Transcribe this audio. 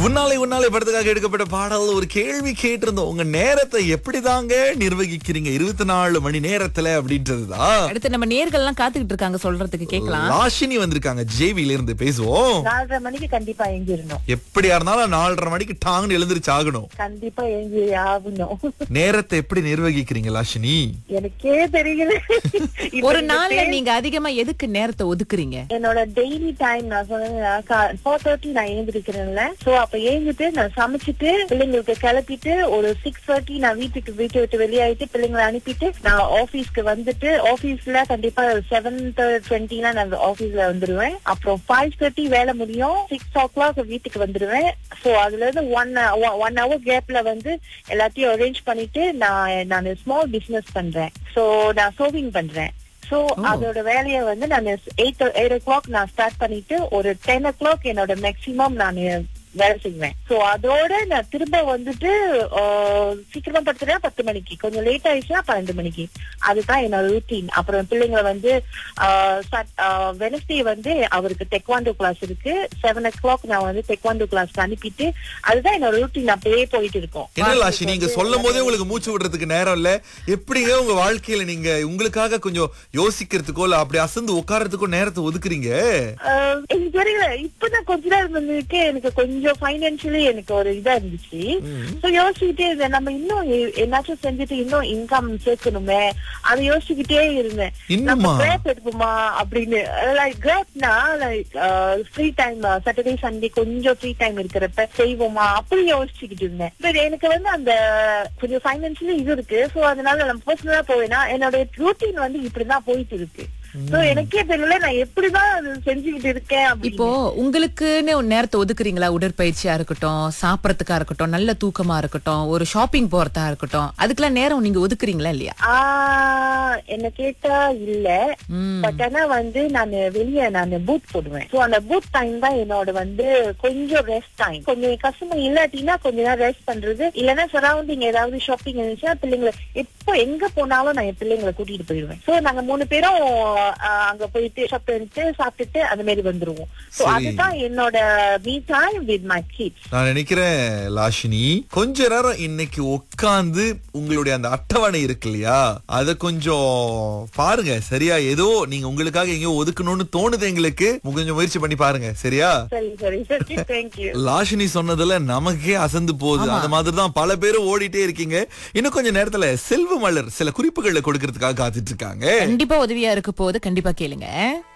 உன்னாலே உன்னாலே படத்துக்காக எடுக்கப்பட்ட பாடல் ஒரு கேள்வி கேட்டிருந்தோம் உங்க நேரத்தை எப்படிதாங்க நிர்வகிக்கிறீங்க இருபத்தி நாலு மணி நேரத்துல அப்படின்றதுதான் அடுத்து நம்ம நேர்கள்லாம் காத்துக்கிட்டு இருக்காங்க சொல்றதுக்கு கேட்கலாம் லாஷினி வந்திருக்காங்க ஜேவில இருந்து பேசுவோம் நாலரை மணிக்கு கண்டிப்பா எங்கிரணும் எப்படியா இருந்தாலும் நாலரை மணிக்கு டாங்னு எழுந்திருச்சு ஆகணும் கண்டிப்பா எங்கி ஆகணும் நேரத்தை எப்படி நிர்வகிக்கிறீங்க லாஷினி எனக்கே தெரியல இப்ப ஒரு இந்த நாள்ல பே- நீங்க அதிகமா எதுக்கு நேரத்தை ஒதுக்குறீங்க என்னோட டெய்லி டைம் நான் சொன்னேன் ஃபோர் தேர்ட்டி நான் எழுந்திருக்கிறேன்ல சோ அப்ப எழுந்துட்டு நான் சமைச்சிட்டு பிள்ளைங்களுக்கு கிளப்பிட்டு ஒரு சிக்ஸ் தேர்ட்டி நான் வீட்டுக்கு வீட்டை விட்டு வெளியாயிட்டு பிள்ளைங்களை அனுப்பிட்டு நான் ஆபீஸ்க்கு வந்துட்டு ஆபீஸ்ல கண்டிப்பா செவன் டுவெண்ட்டிலாம் நான் ஆபீஸ்ல வந்துருவேன் அப்புறம் ஃபைவ் தேர்ட்டி வேலை முடியும் சிக்ஸ் ஓ கிளாக் வீட்டுக்கு வந்துருவேன் சோ அதுல இருந்து ஒன் ஒன் ஹவர் கேப்ல வந்து எல்லாத்தையும் அரேஞ்ச் பண்ணிட்டு நான் நான் ஸ்மால் பிசினஸ் பண்றேன் சோ நான் சோவிங் பண்றேன் சோ அதோட வேலையை வந்து நான் எயிட் எயிட் ஓ கிளாக் நான் ஸ்டார்ட் பண்ணிட்டு ஒரு டென் ஓ கிளாக் என்னோட மேக்சிமம் நான் வேலை செய்வேன் சோ அதோட நான் திரும்ப வந்துட்டு ஆஹ், சீக்கிரமா படுத்துறேன் பத்து மணிக்கு கொஞ்சம் லேட் ஆயிடுச்சுன்னா பன்னெண்டு மணிக்கு அதுதான் என்னோட ரூட்டீன் அப்புறம் பிள்ளைங்களை வந்து வெனஸ்டே வந்து அவருக்கு டெக்வாண்டோ கிளாஸ் இருக்கு செவன் ஓ கிளாக் நான் வந்து டெக்வாண்டோ கிளாஸ் அனுப்பிட்டு அதுதான் என்னோட ரூட்டீன் அப்படியே போயிட்டு இருக்கும் என்ன லாஷி நீங்க சொல்லும் போதே உங்களுக்கு மூச்சு விடுறதுக்கு நேரம் இல்ல எப்படிங்க உங்க வாழ்க்கையில நீங்க உங்களுக்காக கொஞ்சம் யோசிக்கிறதுக்கோ இல்ல அப்படி அசந்து உட்கார்றதுக்கோ நேரத்தை ஒதுக்குறீங்க ஆஹ் எனக்கு தெரியல இப்பதான் கொஞ்ச நேரம் வந்துருக்கு எனக்கு கொஞ்சம் ஃபைனான்சியலி எனக்கு ஒரு இதா இருந்துச்சு சோ யோசிச்சுக்கிட்டே இருந்தேன் நம்ம இன்னும் எ- என்னாச்சும் செஞ்சுட்டு இன்னும் இன்கம் சேர்க்கணுமே அதை யோசிச்சுக்கிட்டே இருந்தேன் இன்னுமா? நம்ம கிராப் எடுப்போமா அப்படின்னு லைக் கிராப்னா like free time Saturday Sunday கொஞ்சம் ஃப்ரீ டைம் இருக்கிறப்ப செய்வோமா அப்படி யோசிச்சுக்கிட்டு இருந்தேன் பட் எனக்கு வந்து அந்த கொஞ்சம் ஃபைனான்சியலி இது இருக்கு சோ அதனால நம்ம பர்சனலா போவேனா என்னோட ரூட்டீன் வந்து இப்படிதான் போயிட்டு இருக்கு சோ எனக்கே தெரியல நான் எப்படிதான் அது செஞ்சுக்கிட்டு இருக்கேன் இப்போ அப்படின்னு உங்களுக்குன்னு ஒரு நேரத்தை ஒதுக்குறீங்களா உடற்பயிற்சியா இருக்கட்டும் சாப்பிடறதுக்கா இருக்கட்டும் நல்ல தூக்கமா இருக்கட்டும் ஒரு ஷாப்பிங் போறதா இருக்கட்டும் அதுக்கெல்லாம் நேரம் நீங்க ஒதுக்குறீங்களா இல்லையா ஆஹ் என்ன கேட்டா இல்ல ம். பட் ஆனா வந்து நான் வெளிய நான் பூத் போடுவேன் சோ அந்த பூத் டைம் தான் என்னோட வந்து கொஞ்சம் ரெஸ்ட் டைம் கொஞ்சம் கஸ்டமர் இல்லாட்டினா கொஞ்ச நேரம் ரெஸ்ட் பண்றது இல்லன்னா சரௌண்டிங் ஏதாவது ஷாப்பிங் இருந்துச்சுன்னா பிள்ளைங்களை எப்போ எங்க போனாலும் நான் என் பிள்ளைங்களை கூட்டிட்டு போயிடுவேன் சோ நாங்க மூணு பேரும் ஆஹ், அங்க போயிட்டு ஷாப் பண்ணிட்டு சாப்பிட்டுட்டு அந்த மாதிரி வந்துருவோம் சோ சரி. அதுதான் என்னோட me time with my kids நான் நினைக்கிறேன் லாஷினி கொஞ்ச நேரம் இன்னைக்கு உட்கார்ந்து உங்களுடைய அந்த அட்டவணை இருக்கு இல்லையா அத கொஞ்சம் பாருங்க சரியா ஏதோ நீங்க உங்களுக்காக எங்கேயோ ஒதுக்கணும்னு தோணுது எங்களுக்கு கொஞ்சம் முயற்சி பண்ணி பாருங்க சரியா சரி சரி சரி தேங்க்யூ லாஷினி சொன்னதுல நமக்கே அசந்து போகுது அந்த மாதிரி தான் பல பேரும் ஓடிட்டே இருக்கீங்க இன்னும் கொஞ்ச நேரத்துல செல்வ மலர் சில குறிப்புகளை கொடுக்கறதுக்காக காத்துட்டு இருக்காங்க கண்டிப்பா உதவியா இருக்க போது கண்டிப்பா கேளுங்க